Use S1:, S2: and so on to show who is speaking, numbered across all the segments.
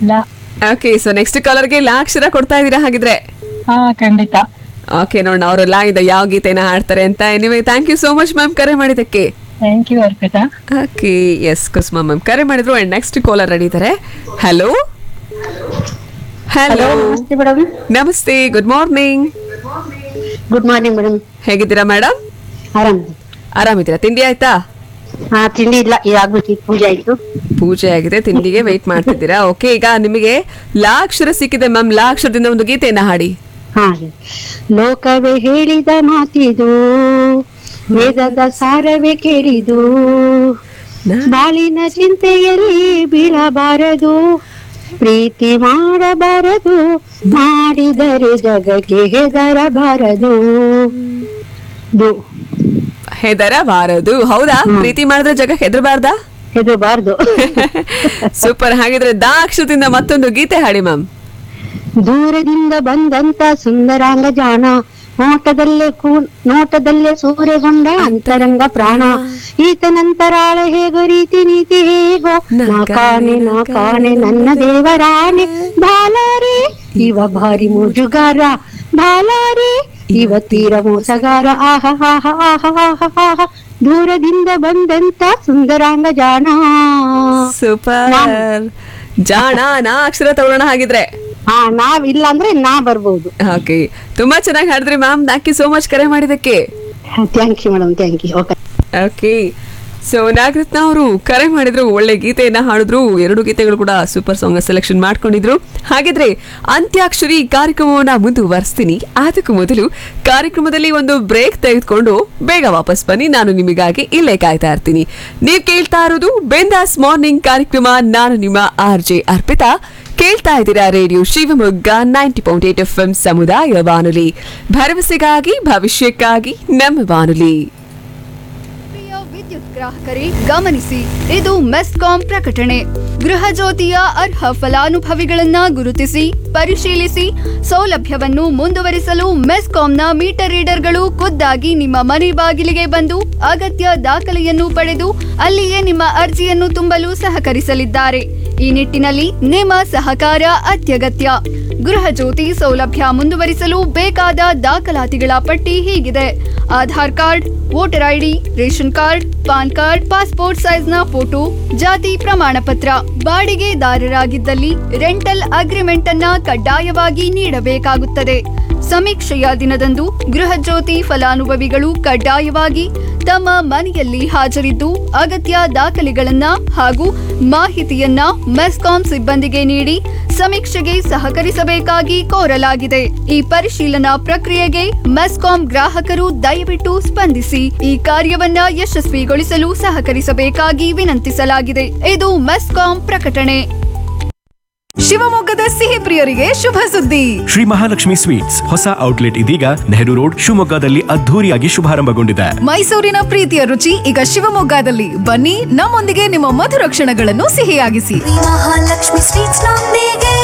S1: ಲ
S2: okay so next ಕಾಲರ್ಗೆ ಲಾ ಅಕ್ಷರ ಕೊಡ್ತಾ ಇದೀರಾ ಹಾಗಿದ್ರೆ
S1: ಹಾ ಖಂಡಿತ
S2: ಓಕೆ ನೋಡೋಣ ಅವರು ಲಾ ಇದೆ ಯಾವ ಗೀತೆನ ಹಾಡ್ತಾರೆ ಅಂತ anyway thank you so much ma'am ಕರೆ ಮಾಡಿದ್ದಕ್ಕೆ
S1: thank you Arpita
S2: okay yes Kusma ma'am ಕರೆ ಮಾಡಿದ್ರು ಅಂಡ್ ನೆಕ್ಸ್ಟ್ ಕಾಲರ್ ರೆಡಿ ಇದ್ದಾರೆ ಹಲೋ ಹಲೋ
S3: ನಮಸ್ತೆ ಮೇಡಮ್
S2: ನಮಸ್ತೆ good morning
S3: good morning madam
S2: ಹೇಗಿದ್ದೀರಾ ಮೇಡಮ್
S3: ಆರಾಮ್
S2: ಆರಾಮಿದ್ದೀರಾ ತಿಂಡಿ ಆಯ್ತಾ
S3: ಹಾ ತಿಂಡಿ ಇಲ್ಲ ಈಗ ಆಗ್ಬಿಟ್ಟಿತ್ತು ಪೂಜೆ ಆಯ್ತು
S2: ಪೂಜೆ ಆಗಿದೆ ತಿಂಡಿಗೆ ವೆಯ್ಟ್ ಮಾಡ್ತಿದ್ದೀರಾ ಓಕೆ ಈಗ ನಿಮಗೆ ಲಾ ಅಕ್ಷರ ಸಿಕ್ಕಿದೆ ಮ್ಯಾಮ್ ಲಾ ಅಕ್ಷರದಿಂದ ಒಂದು ಗೀತೆಯನ್ನ ಹಾಡಿ
S3: ಹಾ ಲೋಕವೇ ಹೇಳಿದ ಮಾತಿದು ವೇದದ ಸಾರವೇ ಕೇಳಿದು ಬಾಳಿನ ಚಿಂತೆಯಲ್ಲಿ ಬೀಳಬಾರದು ಪ್ರೀತಿ ಮಾಡಬಾರದು ಮಾಡಿದರೆ ಜಗಕ್ಕೆ ಹೆದರಬಾರದು ಇದು
S2: ಹೆದರಬಾರದು ಹೌದಾ ಪ್ರೀತಿ ಮಾಡಿದ್ರೆ ಜಗ ಹೆದರಬಾರ್ದಾ
S3: ಹೆದರಬಾರದು
S2: ಸೂಪರ್ ಹಾಗಿದ್ರೆ ದಾ ಅಕ್ಷರದಿಂದ ಮತ್ತೊಂದು ಗೀತೆ ಹಾಡಿ ಮ್ಯಾಮ್
S3: ದೂರದಿಂದ ಬಂದಂತ ಸುಂದರಾಂಗ ಜಾಣ ನೋಟದಲ್ಲೇ ಕೂ ನೋಟದಲ್ಲೇ ಸೂರ್ಯಗೊಂಡ ಅಂತರಂಗ ಪ್ರಾಣ ಈತನಂತರಾಳ ಹೇಗೋ ರೀತಿ ನೀತಿ ಹೇಗೋ ನಾ ಕಾಣೆ ನಾ ಕಾಣೆ ನನ್ನ ದೇವರಾಣೆ ಬಾಲಾರೆ ಇವ ಭಾರಿ ಮುಜುಗಾರ ಬಾಲಾರೆ ಇವ ತೀರ ಮೋಸಗಾರ ಆಹ ಆಹ ಆಹ ಆಹ ಆಹ ದೂರದಿಂದ ಬಂದಂತ ಸುಂದರಾಂಗ ಜಾಣ
S2: ಸೂಪರ್ ಜಾಣ ನಾ ಅಕ್ಷರ ತಗೊಳ್ಳೋಣ ಹಾಗಿದ್ರೆ
S3: ಹಾ ನಾವ್ ಇಲ್ಲ ಅಂದ್ರೆ ನಾ ಬರ್ಬೋದು
S2: ಓಕೆ ತುಂಬಾ ಚೆನ್ನಾಗಿ ಹಾಡಿದ್ರಿ ma'am thank you so much ಕರೆ ಮಾಡಿದಕ್ಕೆ
S3: thank you madam thank you okay
S2: okay so Nagaratna ಅವರು ಕರೆ ಮಾಡಿದ್ರು ಒಳ್ಳೆ ಗೀತೆಯನ್ನ ಹಾಡಿದ್ರು ಎರಡು ಗೀತೆಗಳು ಕೂಡ ಸೂಪರ್ ಸಾಂಗ್ ಸೆಲೆಕ್ಷನ್ ಮಾಡ್ಕೊಂಡಿದ್ರು ಹಾಗಿದ್ರೆ ಅಂತ್ಯಾಕ್ಷರಿ ಕಾರ್ಯಕ್ರಮವನ್ನ ಮುಂದುವರಿಸ್ತೀನಿ ಅದಕ್ಕೂ ಮೊದಲು ಕಾರ್ಯಕ್ರಮದಲ್ಲಿ ಒಂದು ಬ್ರೇಕ್ ತೆಗೆದುಕೊಂಡು ಬೇಗ ವಾಪಸ್ ಬನ್ನಿ ನಾನು ನಿಮಗಾಗಿ ಇಲ್ಲೇ ಕಾಯ್ತಾ ಇರ್ತೀನಿ ನೀವು ಕೇಳ್ತಾ ಇರೋದು ಬೆಂದಾಸ್ ಮಾರ್ನಿಂಗ್ ಕಾರ್ಯಕ್ರಮ ನಾನು ನಿಮ್ಮ ಆರ್ ಜೆ ಅರ್ಪಿತಾ ಕೇಳ್ತಾ ಇದ್ದೀರಾ radio Shivamogga ninety point eight F M ಸಮುದಾಯ ಬಾನುಲಿ ಭರವಸೆಗಾಗಿ ಭವಿಷ್ಯಕ್ಕಾಗಿ ನಮ್ಮ ಬಾನುಲಿ
S4: ಪ್ರಿಯ ವಿದ್ಯುತ್ ಗ್ರಾಹಕರೇ ಗಮನಿಸಿ ಇದು ಮೆಸ್ಕಾಂ ಪ್ರಕಟಣೆ ಗೃಹ ಜ್ಯೋತಿಯ ಅರ್ಹ ಫಲಾನುಭವಿಗಳನ್ನ ಗುರುತಿಸಿ ಪರಿಶೀಲಿಸಿ ಸೌಲಭ್ಯವನ್ನು ಮುಂದುವರಿಸಲು ಮೆಸ್ಕಾಂನ ಮೀಟರ್ ರೀಡರ್ಗಳು ಖುದ್ದಾಗಿ ನಿಮ್ಮ ಮನೆ ಬಾಗಿಲಿಗೆ ಬಂದು ಅಗತ್ಯ ದಾಖಲೆಯನ್ನು ಪಡೆದು ಅಲ್ಲಿಯೇ ನಿಮ್ಮ ಅರ್ಜಿಯನ್ನು ತುಂಬಲು ಸಹಕರಿಸಲಿದ್ದಾರೆ ಈ ನಿಟ್ಟಿನಲ್ಲಿ ನಿಮ್ಮ ಸಹಕಾರ ಅತ್ಯಗತ್ಯ ಗೃಹ ಜ್ಯೋತಿ ಸೌಲಭ್ಯ ಮುಂದುವರಿಸಲು ಬೇಕಾದ ದಾಖಲಾತಿಗಳ ಪಟ್ಟಿ ಹೀಗಿದೆ Aadhaar card voter ID ration card PAN card passport ಸೈಜ್ನ ಫೋಟೋ ಜಾತಿ ಪ್ರಮಾಣ ಪತ್ರ ಬಾಡಿಗೆದಾರರಾಗಿದ್ದಲ್ಲಿ ರೆಂಟಲ್ ಅಗ್ರಿಮೆಂಟ್ ಅನ್ನ ಕಡ್ಡಾಯವಾಗಿ ನೀಡಬೇಕಾಗುತ್ತದೆ ಸಮೀಕ್ಷೆಯ ದಿನದಂದು ಗೃಹ ಜ್ಯೋತಿ ಫಲಾನುಭವಿಗಳು ಕಡ್ಡಾಯವಾಗಿ ತಮ್ಮ ಮನೆಯಲ್ಲಿ ಹಾಜರಿದ್ದು ಅಗತ್ಯ ದಾಖಲೆಗಳನ್ನ ಹಾಗೂ ಮಾಹಿತಿಯನ್ನ ಮೆಸ್ಕಾಂ ಸಿಬ್ಬಂದಿಗೆ ನೀಡಿ ಸಮೀಕ್ಷೆಗೆ ಸಹಕರಿಸಬೇಕಾಗಿ ಕೋರಲಾಗಿದೆ ಈ ಪರಿಶೀಲನಾ ಪ್ರಕ್ರಿಯೆಗೆ ಮೆಸ್ಕಾಂ ಗ್ರಾಹಕರು ದಯವಿಟ್ಟು ಸ್ಪಂದಿಸಿ ಈ ಕಾರ್ಯವನ್ನ ಯಶಸ್ವಿಗೊಳಿಸಲು ಸಹಕರಿಸಬೇಕಾಗಿ ವಿನಂತಿಸಲಾಗಿದೆ ಇದು ಮೆಸ್ಕಾಂ ಪ್ರಕಟಣೆ
S5: ಶಿವಮೊಗ್ಗದ ಸಿಹಿ ಪ್ರಿಯರಿಗೆ ಶುಭ ಸುದ್ದಿ
S6: ಶ್ರೀ ಮಹಾಲಕ್ಷ್ಮಿ ಸ್ವೀಟ್ಸ್ ಹೊಸ ಔಟ್ಲೆಟ್ ಇದೀಗ ನೆಹರು ರೋಡ್ ಶಿವಮೊಗ್ಗದಲ್ಲಿ ಅದ್ಧೂರಿಯಾಗಿ ಶುಭಾರಂಭಗೊಂಡಿದೆ
S5: ಮೈಸೂರಿನ ಪ್ರೀತಿಯ ರುಚಿ ಈಗ ಶಿವಮೊಗ್ಗದಲ್ಲಿ ಬನ್ನಿ ನಮ್ಮೊಂದಿಗೆ ನಿಮ್ಮ ಮಧುರ ಕ್ಷಣಗಳನ್ನು ಸಿಹಿಯಾಗಿಸಿ
S7: ಮಹಾಲಕ್ಷ್ಮಿ ಸ್ವೀಟ್ಸ್ ನೊಂದಿಗೆ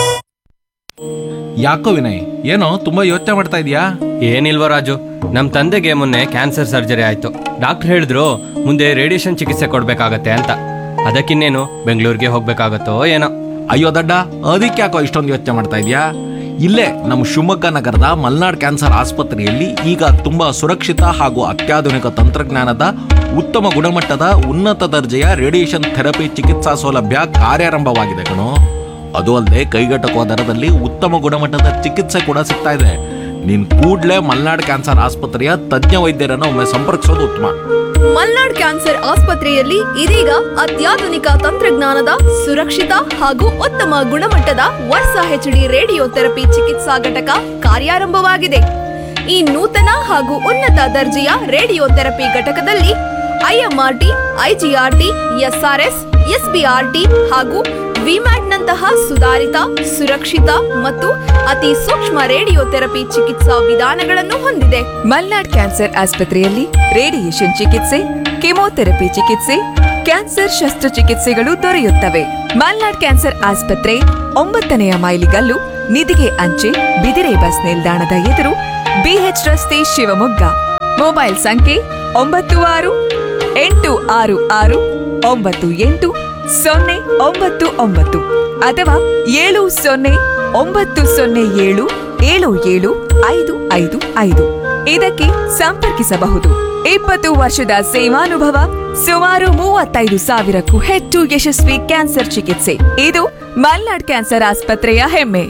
S8: ಯಾಕೋ ವಿನಯ್ ಏನೋ ತುಂಬಾ ಯೋಚನೆ ಮಾಡ್ತಾ ಇದೀಯಾ
S9: ಏನಿಲ್ವ ರಾಜು ನಮ್ಮ ತಂದೆಗೆ ಮೊನ್ನೆ ಕ್ಯಾನ್ಸರ್ ಸರ್ಜರಿ ಆಯ್ತು ಡಾಕ್ಟರ್ ಹೇಳಿದ್ರು ಮುಂದೆ ರೇಡಿಯೇಷನ್ ಚಿಕಿತ್ಸೆ ಕೊಡ್ಬೇಕಾಗತ್ತೆ ಅಂತ ಅದಕ್ಕಿನ್ನೇನು ಬೆಂಗಳೂರಿಗೆ ಹೋಗ್ಬೇಕಾಗತ್ತೋ ಏನೋ
S8: ಅಯ್ಯೋ ದಡ್ಡ ಅದಕ್ಕೆ ಯಾಕೋ ಇಷ್ಟೊಂದು ಯೋಚನೆ ಮಾಡ್ತಾ ಇದೀಯಾ ಇಲ್ಲೇ ನಮ್ಮ ಶಿವಮೊಗ್ಗ ನಗರದ ಮಲ್ನಾಡ್ ಕ್ಯಾನ್ಸರ್ ಆಸ್ಪತ್ರೆಯಲ್ಲಿ ಈಗ ತುಂಬಾ ಸುರಕ್ಷಿತ ಹಾಗೂ ಅತ್ಯಾಧುನಿಕ ತಂತ್ರಜ್ಞಾನದ ಉತ್ತಮ ಗುಣಮಟ್ಟದ ಉನ್ನತ ದರ್ಜೆಯ ರೇಡಿಯೇಷನ್ ಥೆರಪಿ ಚಿಕಿತ್ಸಾ ಸೌಲಭ್ಯ ಕಾರ್ಯಾರಂಭವಾಗಿದೆ ಕಣೋ ಅದು ಅಲ್ಲದೆ ಕೈಗೆಟಕುವ ದರದಲ್ಲಿ ಉತ್ತಮ ಗುಣಮಟ್ಟದ ಚಿಕಿತ್ಸೆ ಕೂಡ ಸಿಗ್ತಾ ಇದೆ ನೀನ್ ಕೂಡ್ಲೇ ಮಲ್ನಾಡ್ ಕ್ಯಾನ್ಸರ್ ಆಸ್ಪತ್ರೆಯ ತಜ್ಞ ವೈದ್ಯರನ್ನು ಒಮ್ಮೆ ಸಂಪರ್ಕಿಸೋದು ಉತ್ತಮ
S5: ಮಲ್ನಾಡ್ ಕ್ಯಾನ್ಸರ್ ಆಸ್ಪತ್ರೆಯಲ್ಲಿ ಇದೀಗ ಅತ್ಯಾಧುನಿಕ ತಂತ್ರಜ್ಞಾನದ ಸುರಕ್ಷಿತ ಹಾಗೂ ಉತ್ತಮ ಗುಣಮಟ್ಟದ ವರ್ಷ ಹೆಚ್ಡಿ ರೇಡಿಯೋ ಥೆರಪಿ ಚಿಕಿತ್ಸಾ ಘಟಕ ಕಾರ್ಯಾರಂಭವಾಗಿದೆ ಈ ನೂತನ ಹಾಗೂ ಉನ್ನತ ದರ್ಜೆಯ ರೇಡಿಯೋ ಥೆರಪಿ ಘಟಕದಲ್ಲಿ ಐಎಂಆರ್ಟಿ ಐಜಿಆರ್ಟಿ ಎಸ್ಆರ್ಎಸ್ ಎಸ್ಬಿಆರ್ಟಿ ಹಾಗೂ ವಿಮ್ಯಾಟ್ನಂತಹ ಸುಧಾರಿತ ಸುರಕ್ಷಿತ ಮತ್ತು ಅತಿ ಸೂಕ್ಷ್ಮ ರೇಡಿಯೋ ಥೆರಪಿ ಚಿಕಿತ್ಸಾ ವಿಧಾನಗಳನ್ನು ಹೊಂದಿದೆ
S10: ಮಲ್ನಾಡ್ ಕ್ಯಾನ್ಸರ್ ಆಸ್ಪತ್ರೆಯಲ್ಲಿ ರೇಡಿಯೇಷನ್ ಚಿಕಿತ್ಸೆ ಕೆಮೊಥೆರಪಿ ಚಿಕಿತ್ಸೆ ಕ್ಯಾನ್ಸರ್ ಶಸ್ತ್ರಚಿಕಿತ್ಸೆಗಳು ದೊರೆಯುತ್ತವೆ ಮಲ್ನಾಡ್ ಕ್ಯಾನ್ಸರ್ ಆಸ್ಪತ್ರೆ ಒಂಬತ್ತನೆಯ ಮೈಲಿಗಲ್ಲು ನಿಧಿಗೆ ಅಂಚೆ ಬಿದಿರೆ ಬಸ್ ನಿಲ್ದಾಣದ ಎದುರು ಬಿಎಚ್ ರಸ್ತೆ ಶಿವಮೊಗ್ಗ ಮೊಬೈಲ್ ಸಂಖ್ಯೆ ಒಂಬತ್ತು ಆರು ಎಂಟು ಆರು ಆರು ಒಂಬತ್ತು ಎಂಟು ಸೊನ್ನೆ ಒಂಬತ್ತು ಒಂಬತ್ತು ಅಥವಾ ಏಳು ಸೊನ್ನೆ ಒಂಬತ್ತು ಸೊನ್ನೆ ಏಳು ಏಳು ಏಳು ಐದು ಐದು ಐದು ಇದಕ್ಕೆ ಸಂಪರ್ಕಿಸಬಹುದು ಇಪ್ಪತ್ತು ವರ್ಷದ ಸೇವಾನುಭವ ಸುಮಾರು ಮೂವತ್ತೈದು ಸಾವಿರಕ್ಕೂ ಹೆಚ್ಚು ಯಶಸ್ವಿ ಕ್ಯಾನ್ಸರ್ ಚಿಕಿತ್ಸೆ ಇದು ಮಲ್ನಾಡ್ ಕ್ಯಾನ್ಸರ್ ಆಸ್ಪತ್ರೆಯ ಹೆಮ್ಮೆ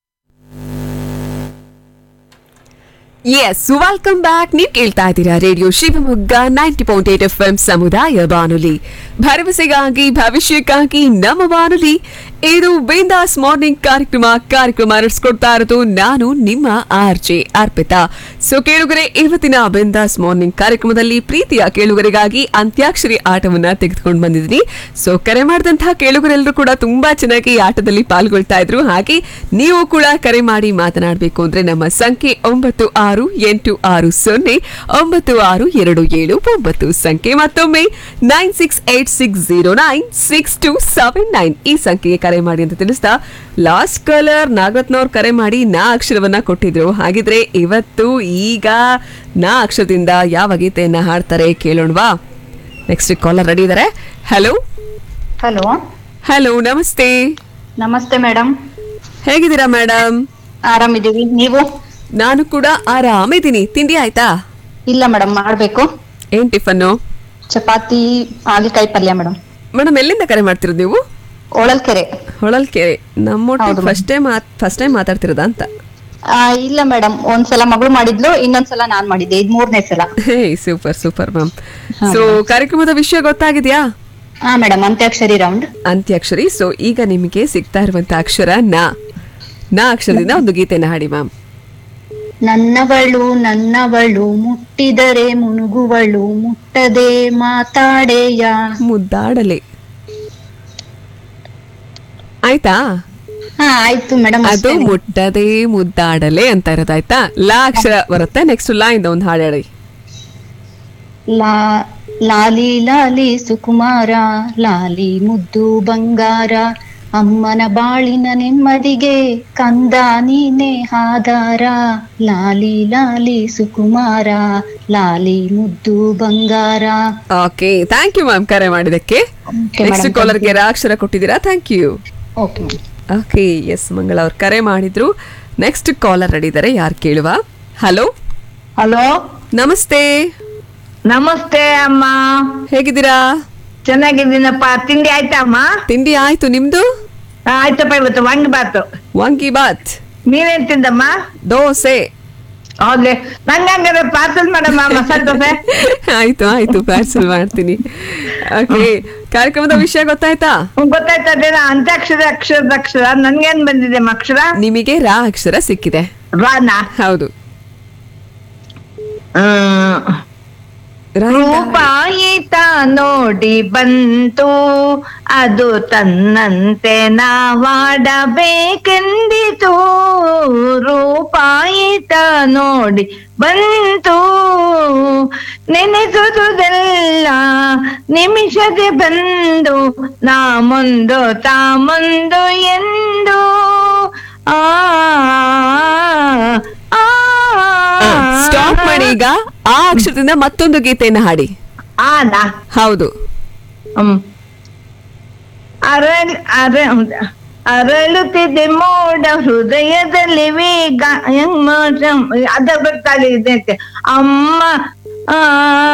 S2: ಎಸ್ ವೆಲ್ಕಮ್ ಬ್ಯಾಕ್ ನೀವು ಕೇಳ್ತಾ ಇದ್ದೀರಾ radio Shivamogga ninety point eight F M ಸಮುದಾಯ ಬಾನುಲಿ ಭರವಸೆಗಾಗಿ ಭವಿಷ್ಯಕ್ಕಾಗಿ ನಮ್ಮ ಬಾನುಲಿ ಇದು ಬಿಂದಾಸ್ ಮಾರ್ನಿಂಗ್ ಕಾರ್ಯಕ್ರಮ ಕಾರ್ಯಕ್ರಮ ನಡೆಸ್ಕೊಡ್ತಾ ಇರೋದು ನಾನು ನಿಮ್ಮ ಆರ್ ಜೆ ಅರ್ಪಿತಾ ಸೊ ಕೇಳುಗರೆ ಇವತ್ತಿನ ಬಿಂದಾಸ್ ಮಾರ್ನಿಂಗ್ ಕಾರ್ಯಕ್ರಮದಲ್ಲಿ ಪ್ರೀತಿಯ ಕೇಳುಗರಿಗಾಗಿ ಅಂತ್ಯಾಕ್ಷರಿ ಆಟವನ್ನ ತೆಗೆದುಕೊಂಡು ಬಂದಿದ್ದೀನಿ ಸೊ ಕರೆ ಮಾಡಿದಂತಹ ಕೇಳುಗರೆಲ್ಲರೂ ಕೂಡ ತುಂಬಾ ಚೆನ್ನಾಗಿ ಈ ಆಟದಲ್ಲಿ ಪಾಲ್ಗೊಳ್ತಾ ಇದ್ರು ಹಾಗೆ ನೀವು ಕೂಡ ಕರೆ ಮಾಡಿ ಮಾತನಾಡಬೇಕು ಅಂದ್ರೆ ನಮ್ಮ ಸಂಖ್ಯೆ ಒಂಬತ್ತು ಆರು ಎಂಟು ಆರು ಸೊನ್ನೆ ಒಂಬತ್ತು ಆರು ಎರಡು ಏಳು ಒಂಬತ್ತು ಸಂಖ್ಯೆ ಮತ್ತೊಮ್ಮೆ nine six eight six zero nine six two seven nine ಈ ಸಂಖ್ಯೆಗೆ ಕರೆ ಮಾಡಿ ಅಂತ ತಿಳಿಸ್ತಾ ಲಾಸ್ಟ್ ಕಲರ್ ನಾಗರತ್ನವ್ರು ಕರೆ ಮಾಡಿ ನಾ ಅಕ್ಷರವನ್ನ ಕೊಟ್ಟಿದ್ರು ಹಾಗಿದ್ರೆ ಇವತ್ತು ಈಗ ನಾ ಅಕ್ಷರದಿಂದ ಯಾವ ಗೀತೆಯನ್ನ ಹಾಡ್ತಾರೆ ಕೇಳೋಣವಾ ನೆಕ್ಸ್ಟ್ ಕಾಲರ್ ರೆಡಿ ಇದಾರೆ ಹಲೋ
S11: ಹಲೋ
S2: ಹಲೋ ನಮಸ್ತೆ
S11: ನಮಸ್ತೆ ಮೇಡಮ್
S2: ಹೇಗಿದ್ದೀರಾ ಮೇಡಮ್
S11: ಆರಾಮಿದೀವಿ ನೀವು
S2: ನಾನು ಕೂಡ ಆರಾಮಿದ್ದೀನಿ ತಿಂಡಿ ಆಯ್ತಾ
S11: ಇಲ್ಲ ಮೇಡಮ್ ಮಾಡ್ಬೇಕು
S2: ಏನ್ ಟಿಫನ್ನು
S11: ಚಪಾತಿ ಹಾಗಲಕಾಯಿ ಪಲ್ಯ ಮೇಡಮ್
S2: ಮೇಡಮ್ ಎಲ್ಲಿಂದ ಕರೆ ಮಾಡ್ತಿರೋದು ನೀವು
S11: ಹೊಳಲ್ಕೆರೆ
S2: ಹೊಳಲ್ಕೆರೆ ನಮ್ಮೊಟ್ಟಿಗೆ ಫಸ್ಟ್ ಟೈಮ್ ಫಸ್ಟ್ ಟೈಮ್ ಮಾತಾಡ್ತಿರೋದಾ ಅಂತ
S11: ಆ, ಇಲ್ಲ ಮೇಡಮ್ ಒಂದ್ಸಲ ಮಗಳು ಮಾಡಿದ್ಲು ಇನ್ನೊಂದ್ಸಲ ನಾನ್ ಮಾಡಿದ್ದೆ ಇದ್ ಮೂರನೇ ಸಲ
S2: hey super super ma'am so ಕಾರ್ಯಕ್ರಮದ ವಿಷಯ ಗೊತ್ತಾಗಿದ್ಯಾ
S11: ಹಾ madam Antakshari round
S2: Antakshari so ಈಗ ನಿಮಗೆ ಸಿಗ್ತಾ ಇರುವಂತ ಅಕ್ಷರ ನಾ ನಾ ಅಕ್ಷರದಿಂದ ಒಂದು ಗೀತೆನ ಹಾಡಿ ಮ್ಯಾಮ್
S11: ನನ್ನವಳು ನನ್ನವಳು ಮುಟ್ಟಿದರೆ ಮುನುಗುವಳು ಮುಟ್ಟದೆ ಮಾತಾಡೆಯ
S2: ಮುದ್ದಾಡಲೆ ಆಯ್ತಾ
S11: ಹಾ ಆಯ್ತು ಮೇಡಮ್
S2: ಅದು ಮುಟ್ಟದೆ ಮುದ್ದಾಡಲೆ ಅಂತ ಇರೋದಾಯ್ತಾ ಲಾ ಅಕ್ಷರ ಬರುತ್ತೆ ನೆಕ್ಸ್ಟ್ ಲಾ ಇಂದ ಒಂದು ಹಾಡು ಹೇಳಿ
S11: ಲಾ ಲಾಲಿ ಲಾಲಿ ಸುಕುಮಾರ ಲಾಲಿ ಮುದ್ದು ಬಂಗಾರ ಅಮ್ಮನ ಬಾಳಿನ ನೆಮ್ಮದಿಗೆ ಕಂದ ನೀನೆ ಆಧಾರ ಲಾಲಿ ಲಾಲಿ ಸುಕುಮಾರ ಲಾಲಿ ಮುದ್ದು ಬಂಗಾರ
S2: ಓಕೆ ಥ್ಯಾಂಕ್ ಯು ಮ್ಯಾಮ್ ಕರೆ ಮಾಡಿದಕ್ಕೆ
S11: Okay,
S2: ನೆಕ್ಸ್ಟ್
S11: madam,
S2: ಕಾಲರ್ಗೆ ರಾ ಅಕ್ಷರ ಕೊಟ್ಟಿದ್ದೀರಾ thank you
S11: okay
S2: okay yes Mangala ಅವ್ರು ಕರೆ ಮಾಡಿದ್ರು ನೆಕ್ಸ್ಟ್ ಕಾಲರ್ ರೆಡಿ ಇದ್ದಾರೆ ಯಾರು ಕೇಳುವ ಹಲೋ
S12: ಹಲೋ
S2: ನಮಸ್ತೆ
S12: ನಮಸ್ತೆ ಅಮ್ಮ
S2: ಹೇಗಿದ್ದೀರಾ
S12: ಚೆನ್ನಾಗಿದ್ದೀನಪ್ಪ ತಿಂಡಿ ಆಯ್ತಾ ಅಮ್ಮ
S2: ತಿಂಡಿ ಆಯ್ತು ನಿಮ್ದು
S12: ಆಯ್ತಪ್ಪ ಇವತ್ತು ವಾಂಗಿ ಬಾತು
S2: ವಾಂಗಿ ಬಾತ್
S12: ನೀವೇನ್ ತಿಂದಮ್ಮ
S2: ದೋಸೆ
S12: ಹೌದ್ಲೆ ನಂಗೆ ಹಂಗಾರೆ ಪಾರ್ಸಲ್ ಮಾಡಮ್ಮ ಮಸಾಲೆ ದೋಸೆ
S2: ಆಯ್ತು ಆಯ್ತು ಪಾರ್ಸಲ್ ಮಾಡ್ತೀನಿ ಓಕೆ ಕಾರ್ಯಕ್ರಮದ ವಿಷಯ ಗೊತ್ತಾಯ್ತಾ
S12: ಹ್ಮ್, ಗೊತ್ತಾಯ್ತಾ ಅದೇನ ಅಂತ್ಯಾಕ್ಷರ ಅಕ್ಷರದ ಅಕ್ಷರ ನನ್ಗೇನ್ ಬಂದಿದೆ ಅಮ್ಮ ಅಕ್ಷರ
S2: ನಿಮಗೆ ರಾ ಅಕ್ಷರ ಸಿಕ್ಕಿದೆ
S12: ರಾನಾ
S2: ಹೌದು
S12: ರೂಪಾಯಿತ ನೋಡಿ ಬಂತು ಅದು ತನ್ನಂತೆ ನಾವಾಡಬೇಕೆಂದಿತು ರೂಪಾಯಿತ ನೋಡಿ ಬಂತು ನೆನೆಸುವುದೆಲ್ಲ ನಿಮಿಷದೆ ಬಂದು ನಾ ಮುಂದು ತಾ ಮುಂದು ಎಂದು ಆ ಆ,
S2: ಸ್ಟಾಪ್ ಮಾಡಿ ಈಗ ಆ ಅಕ್ಷರದಿಂದ ಮತ್ತೊಂದು ಗೀತೆಯನ್ನ ಹಾಡಿ
S12: ಆನಾ
S2: ಹೌದು
S12: ಹ್ಮ್ ಅರಳ್ ಅರ ಅರಳುತ್ತಿದೆ ಮೋಡ ಹೃದಯದಲ್ಲಿ ವೇಗ ಹೆಂಗ್ ಮಾಡ- ಅದ ಗೊತ್ತಾಗಿದೆ ಅಂತೆ ಅಮ್ಮ ಆ